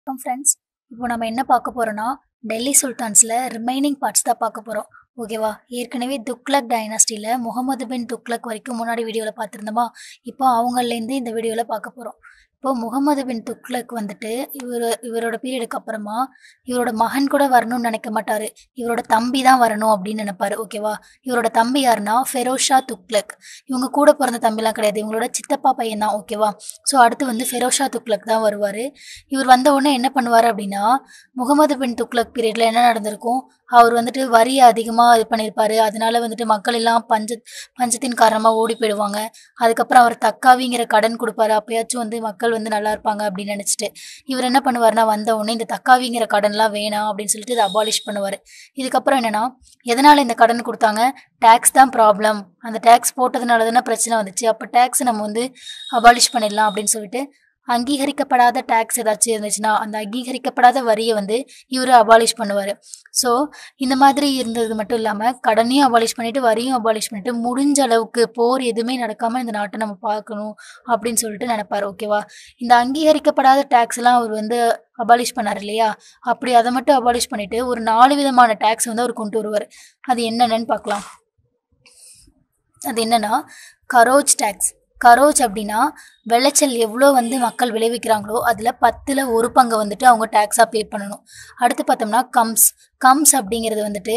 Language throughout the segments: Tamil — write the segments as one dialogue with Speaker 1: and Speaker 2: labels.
Speaker 1: வணக்கம் ஃப்ரெண்ட்ஸ் இப்போ நம்ம என்ன பார்க்க போறோம்னா டெல்லி சுல்தான்ஸில் ரிமைனிங் பார்ட்ஸ் தான் பார்க்க போகிறோம் ஓகேவா ஏற்கனவே துக்ளக் டைனாஸ்டியில் முகமது பின் துக்ளக் வரைக்கும் முன்னாடி வீடியோவில் பார்த்துருந்தோமா இப்போ அவங்கள்லேருந்து இந்த வீடியோவில் பார்க்க போகிறோம் இப்போ முகமது பின் துக்ளக் வந்துட்டு இவர் இவரோட பீரியடுக்கு அப்புறமா இவரோட மகன் கூட வரணும்னு நினைக்க மாட்டார் இவரோட தம்பி தான் வரணும் அப்படின்னு நினைப்பாரு ஓகேவா இவரோட தம்பி யாருன்னா ஃபெரோஷா துக்ளக் இவங்க கூட பிறந்த தம்பிலாம் கிடையாது இவங்களோட சித்தப்பா பையன் தான் ஓகேவா ஸோ அடுத்து வந்து ஃபெரோஷா துக்ளக் தான் வருவார் இவர் வந்த உடனே என்ன பண்ணுவார் அப்படின்னா முகமது பின் துக்ளக் பீரியடில் என்ன நடந்திருக்கும் அவர் வந்துட்டு வரி அதிகமாக இது பண்ணியிருப்பாரு அதனால வந்துட்டு மக்கள் எல்லாம் பஞ்ச பஞ்சத்தின் காரணமாக ஓடி போயிடுவாங்க அதுக்கப்புறம் அவர் தக்காவிங்கிற கடன் கொடுப்பாரு அப்பயாச்சும் வந்து மக்கள் வந்து நல்லா இருப்பாங்க அப்படின்னு நினச்சிட்டு இவர் என்ன பண்ணுவார்னா வந்த உடனே இந்த தக்காவிங்கிற கடன்லாம் வேணாம் அப்படின்னு சொல்லிட்டு இதை அபாலிஷ் பண்ணுவார் இதுக்கப்புறம் என்னன்னா எதனால் இந்த கடன் கொடுத்தாங்க டேக்ஸ் தான் ப்ராப்ளம் அந்த டேக்ஸ் போட்டதுனால தானே பிரச்சனை வந்துச்சு அப்போ டேக்ஸ் நம்ம வந்து அபாலிஷ் பண்ணிடலாம் அப்படின்னு சொல்லிட்டு அங்கீகரிக்கப்படாத டேக்ஸ் ஏதாச்சும் இருந்துச்சுன்னா அந்த அங்கீகரிக்கப்படாத வரியை வந்து இவர் அபாலிஷ் பண்ணுவார் ஸோ இந்த மாதிரி இருந்தது மட்டும் இல்லாமல் கடனையும் அபாலிஷ் பண்ணிட்டு வரியும் அபாலிஷ் பண்ணிட்டு முடிஞ்ச அளவுக்கு போர் எதுவுமே நடக்காமல் இந்த நாட்டை நம்ம பார்க்கணும் அப்படின்னு சொல்லிட்டு நினைப்பார் ஓகேவா இந்த அங்கீகரிக்கப்படாத டேக்ஸ் எல்லாம் அவர் வந்து அபாலிஷ் பண்ணார் இல்லையா அப்படி அதை மட்டும் அபாலிஷ் பண்ணிட்டு ஒரு நாலு விதமான டேக்ஸ் வந்து அவர் கொண்டு வருவார் அது என்னென்னு பார்க்கலாம் அது என்னன்னா கரோச் டேக்ஸ் கரோச் அப்படின்னா விளைச்சல் எவ்வளோ வந்து மக்கள் விளைவிக்கிறாங்களோ அதில் பத்தில் ஒரு பங்கை வந்துட்டு அவங்க டேக்ஸாக பே பண்ணணும் அடுத்து பார்த்தோம்னா கம்ஸ் கம்ஸ் அப்படிங்கிறது வந்துட்டு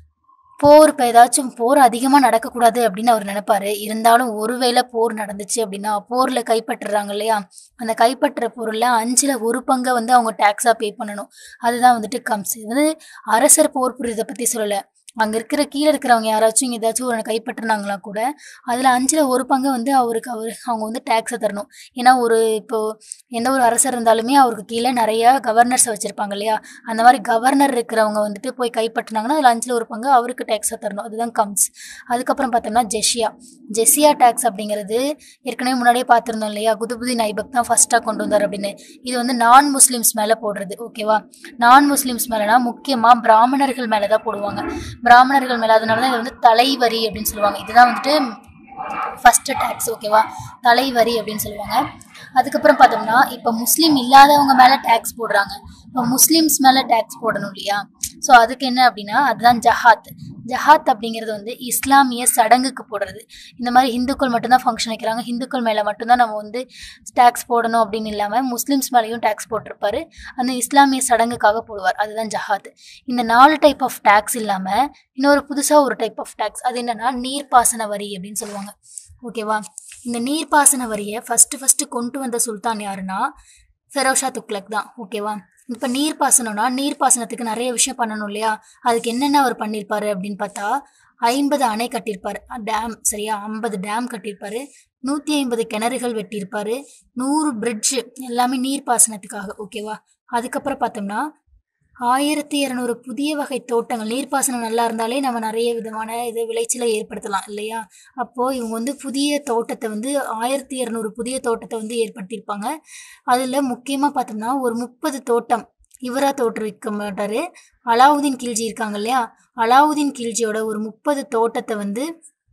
Speaker 1: போர் இப்போ ஏதாச்சும் போர் அதிகமாக நடக்கக்கூடாது அப்படின்னு அவர் நினைப்பாரு இருந்தாலும் ஒருவேளை போர் நடந்துச்சு அப்படின்னா போரில் கைப்பற்றுறாங்க இல்லையா அந்த கைப்பற்றுற பொருளில் அஞ்சில் ஒரு பங்கை வந்து அவங்க டேக்ஸாக பே பண்ணணும் அதுதான் வந்துட்டு கம்ஸ் இது வந்து அரசர் போர் புரியுதை பற்றி சொல்லலை அங்கே இருக்கிற கீழே இருக்கிறவங்க யாராச்சும் ஏதாச்சும் ஒரு கைப்பற்றினாங்களா கூட அதில் அஞ்சில் ஒரு பங்கு வந்து அவருக்கு அவர் அவங்க வந்து டேக்ஸை தரணும் ஏன்னா ஒரு இப்போது எந்த ஒரு அரசர் இருந்தாலுமே அவருக்கு கீழே நிறையா கவர்னர்ஸை வச்சுருப்பாங்க இல்லையா அந்த மாதிரி கவர்னர் இருக்கிறவங்க வந்துட்டு போய் கைப்பற்றினாங்கன்னா அதில் அஞ்சில் ஒரு பங்கு அவருக்கு டேக்ஸை தரணும் அதுதான் கம்ஸ் அதுக்கப்புறம் பார்த்தோம்னா ஜெஷியா ஜெஷியா டேக்ஸ் அப்படிங்கிறது ஏற்கனவே முன்னாடியே பார்த்துருந்தோம் இல்லையா குதுபுதீன் ஐபக் தான் ஃபஸ்ட்டாக கொண்டு வந்தார் அப்படின்னு இது வந்து நான் முஸ்லீம்ஸ் மேலே போடுறது ஓகேவா நான் முஸ்லீம்ஸ் மேலேனா முக்கியமாக பிராமணர்கள் மேலே தான் போடுவாங்க பிராமணர்கள் மேலே அதனால தான் இது வந்து தலைவரி அப்படின்னு சொல்லுவாங்க இதுதான் வந்துட்டு ஃபஸ்ட்டு டேக்ஸ் ஓகேவா தலைவரி அப்படின்னு சொல்லுவாங்க அதுக்கப்புறம் பார்த்தோம்னா இப்போ முஸ்லீம் இல்லாதவங்க மேலே டேக்ஸ் போடுறாங்க இப்போ முஸ்லீம்ஸ் மேலே டேக்ஸ் போடணும் இல்லையா ஸோ அதுக்கு என்ன அப்படின்னா அதுதான் ஜஹாத் ஜஹாத் அப்படிங்கிறது வந்து இஸ்லாமிய சடங்குக்கு போடுறது இந்த மாதிரி இந்துக்கள் மட்டும்தான் ஃபங்க்ஷன் வைக்கிறாங்க இந்துக்கள் மேலே மட்டும்தான் நம்ம வந்து டேக்ஸ் போடணும் அப்படின்னு இல்லாமல் முஸ்லீம்ஸ் மேலேயும் டேக்ஸ் போட்டிருப்பாரு அந்த இஸ்லாமிய சடங்குக்காக போடுவார் அதுதான் ஜஹாத் இந்த நாலு டைப் ஆஃப் டேக்ஸ் இல்லாமல் இன்னொரு புதுசாக ஒரு டைப் ஆஃப் டேக்ஸ் அது என்னென்னா நீர்ப்பாசன வரி அப்படின்னு சொல்லுவாங்க ஓகேவா இந்த நீர்ப்பாசன வரியை ஃபஸ்ட்டு ஃபஸ்ட்டு கொண்டு வந்த சுல்தான் யாருன்னா ஃபெரோஷா துக்லக் தான் ஓகேவா இப்போ நீர்ப்பாசனம்னா நீர்ப்பாசனத்துக்கு நிறைய விஷயம் பண்ணணும் இல்லையா அதுக்கு என்னென்ன அவர் பண்ணியிருப்பாரு அப்படின்னு பார்த்தா ஐம்பது அணை கட்டியிருப்பார் டேம் சரியா ஐம்பது டேம் கட்டியிருப்பாரு நூற்றி ஐம்பது கிணறுகள் வெட்டியிருப்பாரு நூறு பிரிட்ஜு எல்லாமே நீர்ப்பாசனத்துக்காக ஓகேவா அதுக்கப்புறம் பார்த்தோம்னா ஆயிரத்தி இரநூறு புதிய வகை தோட்டங்கள் நீர்ப்பாசனம் நல்லா இருந்தாலே நம்ம நிறைய விதமான இது விளைச்சலை ஏற்படுத்தலாம் இல்லையா அப்போது இவங்க வந்து புதிய தோட்டத்தை வந்து ஆயிரத்தி இரநூறு புதிய தோட்டத்தை வந்து ஏற்படுத்தியிருப்பாங்க அதில் முக்கியமாக பார்த்தோம்னா ஒரு முப்பது தோட்டம் இவராக தோற்றுவிக்க மாட்டார் அலாவுதீன் கில்ஜி இருக்காங்க இல்லையா அலாவுதீன் கில்ஜியோட ஒரு முப்பது தோட்டத்தை வந்து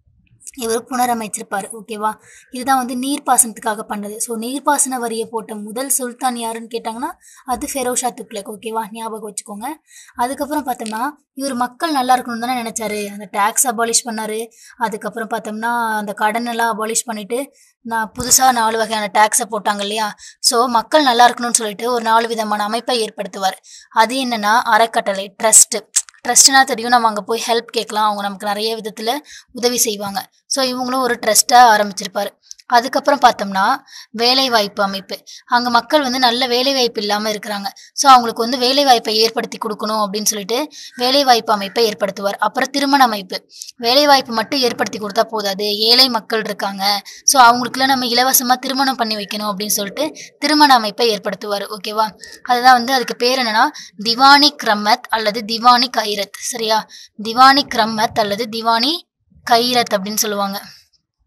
Speaker 1: இவர் புனரமைச்சிருப்பார் ஓகேவா இதுதான் வந்து நீர்ப்பாசனத்துக்காக பண்ணது ஸோ நீர்ப்பாசன வரியை போட்ட முதல் சுல்தான் யாருன்னு கேட்டாங்கன்னா அது ஃபெரோஷா துக்லக் ஓகேவா ஞாபகம் வச்சுக்கோங்க அதுக்கப்புறம் பார்த்தோம்னா இவர் மக்கள் நல்லா இருக்கணும்னு தானே நினச்சாரு அந்த டேக்ஸ் அபாலிஷ் பண்ணார் அதுக்கப்புறம் பார்த்தோம்னா அந்த கடன் எல்லாம் அபாலிஷ் பண்ணிவிட்டு நான் புதுசாக நாலு வகையான டேக்ஸை போட்டாங்க இல்லையா ஸோ மக்கள் நல்லா இருக்கணும்னு சொல்லிட்டு ஒரு நாலு விதமான அமைப்பை ஏற்படுத்துவார் அது என்னென்னா அறக்கட்டளை ட்ரஸ்ட்டு ட்ரஸ்ட்னா தெரியும் நம்ம அங்கே போய் ஹெல்ப் கேட்கலாம் அவங்க நமக்கு நிறைய விதத்தில் உதவி செய்வாங்க ஸோ இவங்களும் ஒரு ட்ரஸ்ட்டாக ஆரம்பிச்சிருப்பாரு அதுக்கப்புறம் பார்த்தோம்னா வேலைவாய்ப்பு அமைப்பு அங்கே மக்கள் வந்து நல்ல வேலைவாய்ப்பு இல்லாமல் இருக்கிறாங்க ஸோ அவங்களுக்கு வந்து வேலைவாய்ப்பை ஏற்படுத்தி கொடுக்கணும் அப்படின்னு சொல்லிட்டு வேலைவாய்ப்பு அமைப்பை ஏற்படுத்துவார் அப்புறம் திருமண அமைப்பு வேலைவாய்ப்பு மட்டும் ஏற்படுத்தி கொடுத்தா போதாது ஏழை மக்கள் இருக்காங்க ஸோ அவங்களுக்குலாம் நம்ம இலவசமாக திருமணம் பண்ணி வைக்கணும் அப்படின்னு சொல்லிட்டு திருமண அமைப்பை ஏற்படுத்துவார் ஓகேவா அதுதான் வந்து அதுக்கு பேர் என்னன்னா திவானி கிரமத் அல்லது திவானி கைரத் சரியா திவானி கிரமத் அல்லது திவானி கைரத் அப்படின்னு சொல்லுவாங்க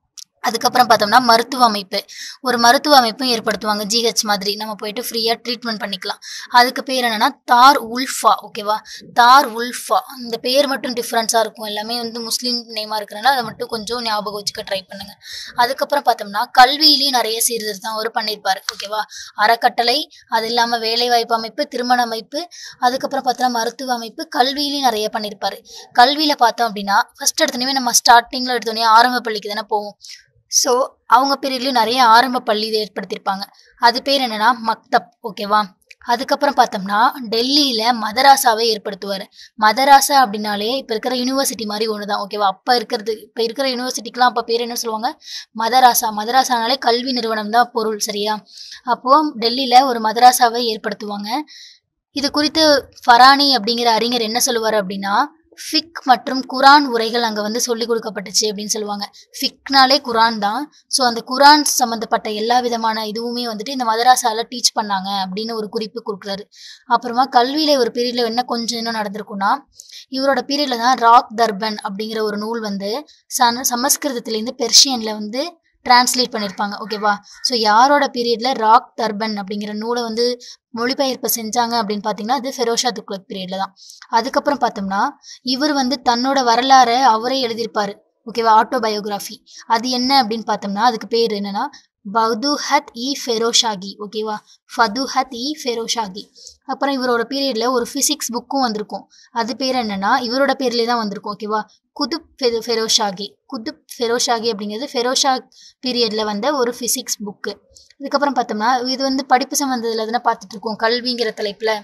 Speaker 1: அதுக்கப்புறம் பார்த்தோம்னா மருத்துவ அமைப்பு ஒரு மருத்துவ அமைப்பும் ஏற்படுத்துவாங்க ஜிஹெச் மாதிரி நம்ம போயிட்டு ஃப்ரீயாக ட்ரீட்மெண்ட் பண்ணிக்கலாம் அதுக்கு பேர் என்னன்னா தார் உல்ஃபா ஓகேவா தார் உல்ஃபா இந்த பேர் மட்டும் டிஃப்ரென்ஸாக இருக்கும் எல்லாமே வந்து முஸ்லீம் நேமாக இருக்கிறனால அதை மட்டும் கொஞ்சம் ஞாபகம் வச்சுக்க ட்ரை பண்ணுங்க அதுக்கப்புறம் பார்த்தோம்னா கல்வியிலையும் நிறைய சீர்திருத்தம் அவர் பண்ணியிருப்பாரு ஓகேவா அறக்கட்டளை அது இல்லாமல் வேலைவாய்ப்பு அமைப்பு திருமண அமைப்பு அதுக்கப்புறம் பார்த்தோம்னா மருத்துவ அமைப்பு கல்வியிலையும் நிறைய பண்ணியிருப்பாரு கல்வியில் பார்த்தோம் அப்படின்னா ஃபர்ஸ்ட் எடுத்தோடனே நம்ம ஸ்டார்டிங்கில் எடுத்தோடனே ஆரம்ப பள்ளிக்கு தானே போவோம் ஸோ அவங்க பீரியட்லேயும் நிறைய ஆரம்ப பள்ளி இதை ஏற்படுத்தியிருப்பாங்க அது பேர் என்னன்னா மக்தப் ஓகேவா அதுக்கப்புறம் பார்த்தோம்னா டெல்லியில் மதராசாவை ஏற்படுத்துவார் மதராசா அப்படின்னாலே இப்போ இருக்கிற யூனிவர்சிட்டி மாதிரி ஒன்று தான் ஓகேவா அப்போ இருக்கிறது இப்போ இருக்கிற யூனிவர்சிட்டிக்கெலாம் அப்போ பேர் என்ன சொல்லுவாங்க மதராசா மதராசானாலே கல்வி நிறுவனம் தான் பொருள் சரியா அப்போது டெல்லியில் ஒரு மதராசாவை ஏற்படுத்துவாங்க இது குறித்து ஃபரானி அப்படிங்கிற அறிஞர் என்ன சொல்லுவார் அப்படின்னா ஃபிக் மற்றும் குரான் உரைகள் அங்கே வந்து சொல்லி கொடுக்கப்பட்டுச்சு அப்படின்னு சொல்லுவாங்க ஃபிக்னாலே குரான் தான் ஸோ அந்த குரான் சம்மந்தப்பட்ட எல்லா விதமான இதுவுமே வந்துட்டு இந்த மதராசால டீச் பண்ணாங்க அப்படின்னு ஒரு குறிப்பு கொடுக்குறாரு அப்புறமா கல்வியில் ஒரு பீரியடில் என்ன கொஞ்சம் என்ன நடந்திருக்குன்னா இவரோட பீரியடில் தான் ராக் தர்பன் அப்படிங்கிற ஒரு நூல் வந்து சன சமஸ்கிருதத்துலேருந்து பெர்ஷியனில் வந்து டிரான்ஸ்லேட் பண்ணியிருப்பாங்க ஓகேவா ஸோ யாரோட பீரியடில் ராக் தர்பன் அப்படிங்கிற நூலை வந்து மொழிபெயர்ப்பு செஞ்சாங்க அப்படின்னு பார்த்தீங்கன்னா அது ஃபெரோஷா துக்ளக் பீரியடில் தான் அதுக்கப்புறம் பார்த்தோம்னா இவர் வந்து தன்னோட வரலாறை அவரே எழுதியிருப்பாரு ஓகேவா ஆட்டோபயோகிராஃபி அது என்ன அப்படின்னு பார்த்தோம்னா அதுக்கு பேர் என்னன்னா பதுஹத் இ ஃபெரோஷாகி ஓகேவா ஃபதுஹத் இ ஃபெரோஷாகி அப்புறம் இவரோட பீரியடில் ஒரு ஃபிசிக்ஸ் புக்கும் வந்திருக்கும் அது பேர் என்னன்னா இவரோட பேர்லேயே தான் வந்திருக்கும் ஓகேவா குதுப் ஃபெரு ஃபெரோஷாகி குதுப் ஃபெரோஷாகி அப்படிங்கிறது ஃபெரோஷா பீரியடில் வந்த ஒரு ஃபிசிக்ஸ் புக்கு இதுக்கப்புறம் பார்த்தோம்னா இது வந்து படிப்பு சம்மந்தத்தில் தானே பார்த்துட்டு இருக்கோம் கல்விங்கிற தலைப்பில்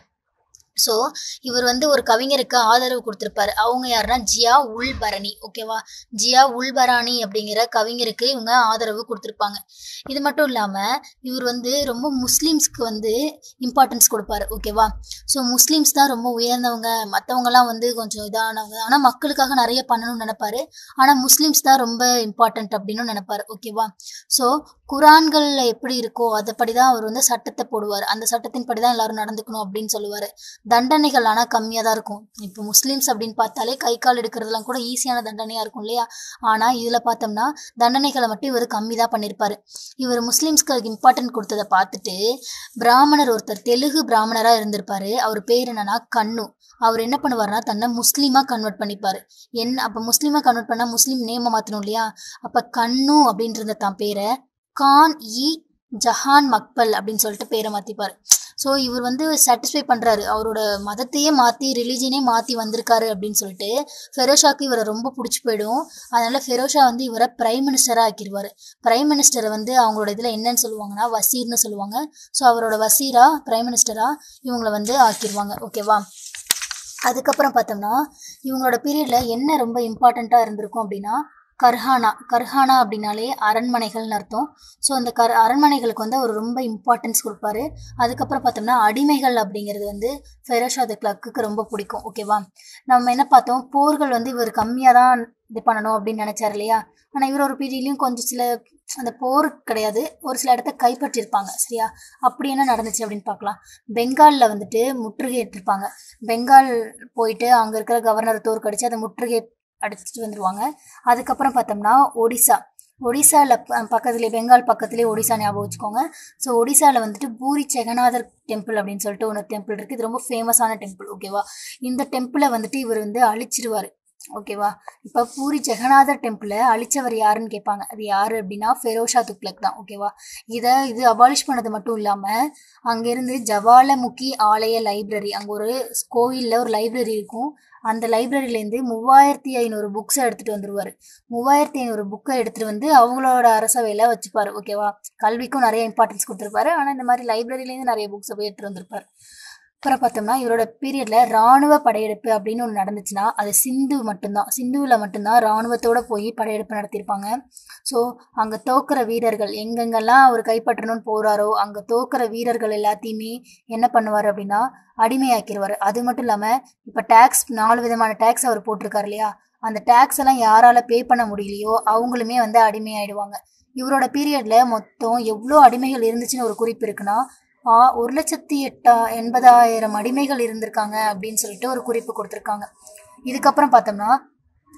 Speaker 1: ஸோ இவர் வந்து ஒரு கவிஞருக்கு ஆதரவு கொடுத்துருப்பாரு அவங்க யாருன்னா ஜியா உல்பரணி ஓகேவா ஜியா உல்பராணி அப்படிங்கிற கவிஞருக்கு இவங்க ஆதரவு கொடுத்துருப்பாங்க இது மட்டும் இல்லாமல் இவர் வந்து ரொம்ப முஸ்லீம்ஸ்க்கு வந்து இம்பார்ட்டன்ஸ் கொடுப்பாரு ஓகேவா ஸோ முஸ்லீம்ஸ் தான் ரொம்ப உயர்ந்தவங்க மற்றவங்கலாம் வந்து கொஞ்சம் இதானவங்க ஆனால் மக்களுக்காக நிறைய பண்ணணும்னு நினைப்பாரு ஆனால் முஸ்லீம்ஸ் தான் ரொம்ப இம்பார்ட்டன்ட் அப்படின்னு நினைப்பாரு ஓகேவா ஸோ குரான்களில் எப்படி இருக்கோ அதைப்படி தான் அவர் வந்து சட்டத்தை போடுவார் அந்த சட்டத்தின் படி தான் எல்லாரும் நடந்துக்கணும் அப்படின்னு சொல்லுவார் தண்டனைகள் ஆனால் கம்மியாக தான் இருக்கும் இப்போ முஸ்லீம்ஸ் அப்படின்னு பார்த்தாலே கை கால் எடுக்கிறதுலாம் கூட ஈஸியான தண்டனையாக இருக்கும் இல்லையா ஆனால் இதில் பார்த்தோம்னா தண்டனைகளை மட்டும் இவர் கம்மி தான் பண்ணியிருப்பார் இவர் முஸ்லீம்ஸ்க்கு இம்பார்ட்டன்ட் கொடுத்ததை பார்த்துட்டு பிராமணர் ஒருத்தர் தெலுங்கு பிராமணராக இருந்திருப்பாரு அவர் பேர் என்னன்னா கண்ணு அவர் என்ன பண்ணுவார்னா தன்னை முஸ்லீமாக கன்வெர்ட் பண்ணிப்பார் என் அப்போ முஸ்லீமாக கன்வெர்ட் பண்ணால் முஸ்லீம் நேமை மாற்றணும் இல்லையா அப்போ கண்ணு அப்படின்றத தான் பேரை கான் இ ஜஹான் மக்பல் அப்படின்னு சொல்லிட்டு பேரை மாற்றிப்பார் ஸோ இவர் வந்து சாட்டிஸ்ஃபை பண்ணுறாரு அவரோட மதத்தையே மாற்றி ரிலீஜனே மாற்றி வந்திருக்காரு அப்படின்னு சொல்லிட்டு ஃபெரோஷாக்கு இவரை ரொம்ப பிடிச்சி போயிடும் அதனால் ஃபெரோஷா வந்து இவரை பிரைம் மினிஸ்டராக ஆக்கிடுவார் பிரைம் மினிஸ்டரை வந்து அவங்களோட இதில் என்னன்னு சொல்லுவாங்கன்னா வசீர்னு சொல்லுவாங்க ஸோ அவரோட வசீரா பிரைம் மினிஸ்டராக இவங்களை வந்து ஆக்கிடுவாங்க ஓகேவா அதுக்கப்புறம் பார்த்தோம்னா இவங்களோட பீரியடில் என்ன ரொம்ப இம்பார்ட்டண்ட்டாக இருந்திருக்கும் அப்படின்னா கர்ஹானா கர்ஹானா அப்படின்னாலே அரண்மனைகள்னு அர்த்தம் ஸோ அந்த கர் அரண்மனைகளுக்கு வந்து அவர் ரொம்ப இம்பார்ட்டன்ஸ் கொடுப்பாரு அதுக்கப்புறம் பார்த்தோம்னா அடிமைகள் அப்படிங்கிறது வந்து ஃபெரோஷா த கிளக்குக்கு ரொம்ப பிடிக்கும் ஓகேவா நம்ம என்ன பார்த்தோம் போர்கள் வந்து இவர் கம்மியாக தான் இது பண்ணணும் அப்படின்னு நினச்சார் இல்லையா ஆனால் இவர் ஒரு பீரியட்லையும் கொஞ்சம் சில அந்த போர் கிடையாது ஒரு சில இடத்த கைப்பற்றியிருப்பாங்க சரியா அப்படி என்ன நடந்துச்சு அப்படின்னு பார்க்கலாம் பெங்காலில் வந்துட்டு முற்றுகையிட்டிருப்பாங்க பெங்கால் போயிட்டு அங்கே இருக்கிற கவர்னர் தோற்கடிச்சு அதை முற்றுகை அடிச்சுட்டு வந்துடுவாங்க அதுக்கப்புறம் பார்த்தோம்னா ஒடிசா ஒடிசாவில் பக்கத்துலேயே பெங்கால் பக்கத்துலேயே ஒடிசா ஞாபகம் வச்சுக்கோங்க ஸோ ஒடிசாவில் வந்துட்டு பூரி ஜெகநாதர் டெம்பிள் அப்படின்னு சொல்லிட்டு ஒன்று டெம்பிள் இருக்குது இது ரொம்ப ஃபேமஸான டெம்பிள் ஓகேவா இந்த டெம்பிளை வந்துட்டு இவர் வந்து அழிச்சிருவார் ஓகேவா இப்போ பூரி ஜெகநாதர் டெம்பிளை அழிச்சவர் யாருன்னு கேட்பாங்க அது யார் அப்படின்னா ஃபெரோஷா துக்ளக் தான் ஓகேவா இதை இது அபாலிஷ் பண்ணது மட்டும் இல்லாமல் அங்கேருந்து ஜவாலமுகி ஆலய லைப்ரரி அங்கே ஒரு கோவிலில் ஒரு லைப்ரரி இருக்கும் அந்த லைப்ரரியிலேருந்து மூவாயிரத்தி ஐநூறு புக்ஸை எடுத்துகிட்டு வந்துடுவார் மூவாயிரத்தி ஐநூறு புக்கை எடுத்துகிட்டு வந்து அவங்களோட அரசவையில் வச்சுப்பார் ஓகேவா கல்விக்கும் நிறைய இம்பார்ட்டன்ஸ் கொடுத்துருப்பாரு ஆனால் இந்த மாதிரி லைப்ரரியிலேருந்து நிறைய புக்ஸை போய் எடுத்துகிட்டு வந்திருப்பார் அப்புறம் பார்த்தோம்னா இவரோட பீரியடில் இராணுவ படையெடுப்பு அப்படின்னு ஒன்று நடந்துச்சுன்னா அது சிந்து மட்டும்தான் சிந்துவில் மட்டும்தான் இராணுவத்தோடு போய் படையெடுப்பு நடத்தியிருப்பாங்க ஸோ அங்கே தோக்கிற வீரர்கள் எங்கெங்கெல்லாம் அவர் கைப்பற்றணும்னு போகிறாரோ அங்கே தோக்கிற வீரர்கள் எல்லாத்தையுமே என்ன பண்ணுவார் அப்படின்னா அடிமையாக்கிடுவார் அது மட்டும் இல்லாமல் இப்போ டேக்ஸ் நாலு விதமான டேக்ஸ் அவர் போட்டிருக்காரு இல்லையா அந்த டேக்ஸ் எல்லாம் யாரால் பே பண்ண முடியலையோ அவங்களுமே வந்து அடிமையாயிடுவாங்க இவரோட பீரியடில் மொத்தம் எவ்வளோ அடிமைகள் இருந்துச்சுன்னு ஒரு குறிப்பு இருக்குன்னா ஒரு லட்சத்தி எட்டா எண்பதாயிரம் அடிமைகள் இருந்திருக்காங்க அப்படின்னு சொல்லிட்டு ஒரு குறிப்பு கொடுத்துருக்காங்க இதுக்கப்புறம் பார்த்தோம்னா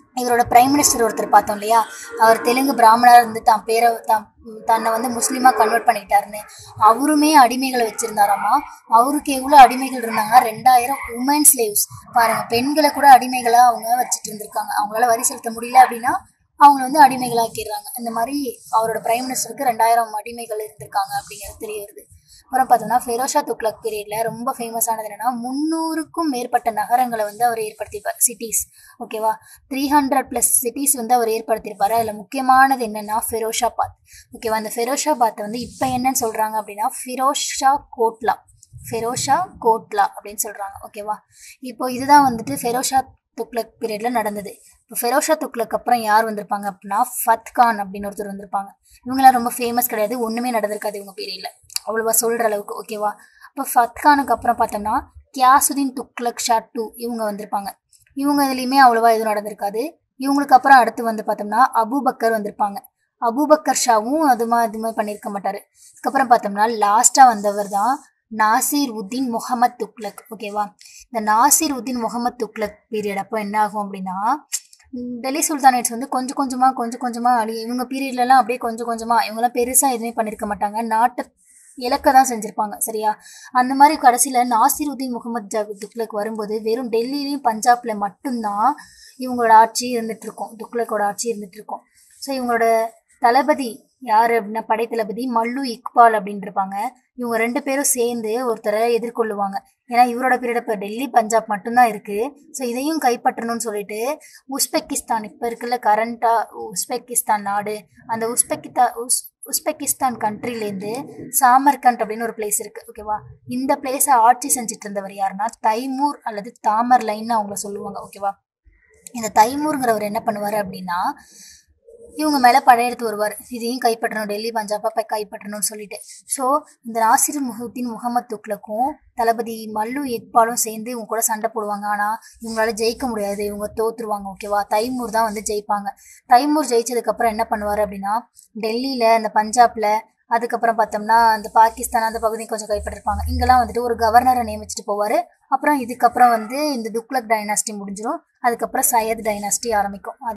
Speaker 1: இவரோட பிரைம் மினிஸ்டர் ஒருத்தர் பார்த்தோம் இல்லையா அவர் தெலுங்கு பிராமணராக இருந்து தான் பேரை தான் தன்னை வந்து முஸ்லீமாக கன்வெர்ட் பண்ணிக்கிட்டாருன்னு அவருமே அடிமைகளை வச்சுருந்தாராமா அவருக்கு எவ்வளோ அடிமைகள் இருந்தாங்கன்னா ரெண்டாயிரம் உமன் ஸ்லேவ்ஸ் பாருங்கள் பெண்களை கூட அடிமைகளாக அவங்க வச்சுட்டு இருந்திருக்காங்க அவங்களால வரி செலுத்த முடியல அப்படின்னா அவங்கள வந்து அடிமைகளாக்கிடுறாங்க இந்த மாதிரி அவரோட பிரைம் மினிஸ்டருக்கு ரெண்டாயிரம் அடிமைகள் இருந்திருக்காங்க அப்படிங்கிறது தெரிய வருது அப்புறம் பார்த்தோம்னா ஃபெரோஷா துக்ளக் பீரியடில் ரொம்ப ஃபேமஸானது என்னன்னா முந்நூறுக்கும் மேற்பட்ட நகரங்களை வந்து அவர் ஏற்படுத்தியிருப்பார் சிட்டிஸ் ஓகேவா த்ரீ ஹண்ட்ரட் ப்ளஸ் சிட்டிஸ் வந்து அவர் ஏற்படுத்தியிருப்பார் அதில் முக்கியமானது என்னன்னா ஃபெரோஷாபாத் ஓகேவா அந்த ஃபெரோஷாபாத்தை வந்து இப்போ என்னன்னு சொல்கிறாங்க அப்படின்னா ஃபிரோஷா கோட்லா ஃபெரோஷா கோட்லா அப்படின்னு சொல்கிறாங்க ஓகேவா இப்போ இதுதான் வந்துட்டு ஃபெரோஷா துக்ளக் பீரியடில் நடந்தது இப்போ ஃபெரோஷா துக்ளக் அப்புறம் யார் வந்திருப்பாங்க அப்படின்னா ஃபத் கான் அப்படின்னு ஒருத்தர் வந்திருப்பாங்க இவங்களாம் ரொம்ப ஃபேமஸ் கிடையாது ஒன்றுமே நடந்திருக்காது இவங்க பீரியடில் அவ்வளோவா சொல்கிற அளவுக்கு ஓகேவா இப்போ ஃபத் கானுக்கு அப்புறம் பார்த்தோம்னா கியாசுதீன் துக்ளக் ஷா டூ இவங்க வந்திருப்பாங்க இவங்க இதுலேயுமே அவ்வளோவா எதுவும் நடந்திருக்காது இவங்களுக்கு அப்புறம் அடுத்து வந்து பார்த்தோம்னா அபூபக்கர் வந்திருப்பாங்க அபூபக்கர் ஷாவும் அதுமா இதுமாதிரி பண்ணியிருக்க மாட்டார் அதுக்கப்புறம் பார்த்தோம்னா லாஸ்ட்டாக வந்தவர் தான் நாசிர் உத்தீன் முகமது துக்லக் ஓகேவா இந்த நாசிர் உத்தீன் முகமது துக்லக் பீரியட் அப்போ என்ன ஆகும் அப்படின்னா டெல்லி சுல்தானேட்ஸ் வந்து கொஞ்சம் கொஞ்சமாக கொஞ்சம் கொஞ்சமாக அழி இவங்க பீரியட்லலாம் அப்படியே கொஞ்சம் கொஞ்சமாக இவங்களாம் பெருசாக எதுவுமே பண்ணியிருக்க மாட்டாங்க நாட்டை இலக்க தான் செஞ்சுருப்பாங்க சரியா அந்த மாதிரி கடைசியில் நாசிருதீன் முகமது ஜாக் துக்லக் வரும்போது வெறும் டெல்லியிலையும் பஞ்சாப்ல மட்டும்தான் இவங்களோட ஆட்சி இருந்துட்டு இருக்கும் துக்லக்கோட ஆட்சி இருந்துட்டு இருக்கும் ஸோ இவங்களோட தளபதி யார் அப்படின்னா படைத்தளபதி மல்லு இக்பால் அப்படின்னு இருப்பாங்க இவங்க ரெண்டு பேரும் சேர்ந்து ஒருத்தரை எதிர்கொள்ளுவாங்க ஏன்னா இவரோட பீரியட் இப்போ டெல்லி பஞ்சாப் மட்டும்தான் இருக்குது ஸோ இதையும் கைப்பற்றணும்னு சொல்லிட்டு உஸ்பெக்கிஸ்தான் இப்போ இருக்குல்ல கரண்ட்டாக உஸ்பெக்கிஸ்தான் நாடு அந்த உஸ்பெக்கித்தா உஸ் உஸ்பெக்கிஸ்தான் கண்ட்ரிலேருந்து சாமர்கண்ட் அப்படின்னு ஒரு பிளேஸ் இருக்குது ஓகேவா இந்த பிளேஸை ஆட்சி செஞ்சுட்டு இருந்தவர் யாருன்னா தைமூர் அல்லது தாமர் லைன்னு அவங்கள சொல்லுவாங்க ஓகேவா இந்த தைமூருங்கிறவர் என்ன பண்ணுவார் அப்படின்னா இவங்க மேலே படையெடுத்து வருவார் இதையும் கைப்பற்றணும் டெல்லி பஞ்சாபை கைப்பற்றணும்னு சொல்லிட்டு ஸோ இந்த நாசிர் முஹுத்தீன் முகமது துக்லக்கும் தளபதி மல்லு இக்பாலும் சேர்ந்து இவங்க கூட சண்டை போடுவாங்க ஆனால் இவங்களால ஜெயிக்க முடியாது இவங்க தோத்துருவாங்க ஓகேவா தைமூர் தான் வந்து ஜெயிப்பாங்க தைமூர் ஜெயிச்சதுக்கப்புறம் என்ன பண்ணுவார் அப்படின்னா டெல்லியில் அந்த பஞ்சாபில் அதுக்கப்புறம் பார்த்தோம்னா அந்த பாகிஸ்தான் அந்த பகுதியும் கொஞ்சம் கைப்பற்றிருப்பாங்க இங்கெல்லாம் வந்துட்டு ஒரு கவர்னரை நியமிச்சுட்டு போவார் அப்புறம் இதுக்கப்புறம் வந்து இந்த துக்லக் டைனாஸ்டி முடிஞ்சிடும் அதுக்கப்புறம் சையத் டைனாஸ்டி ஆரம்பிக்கும்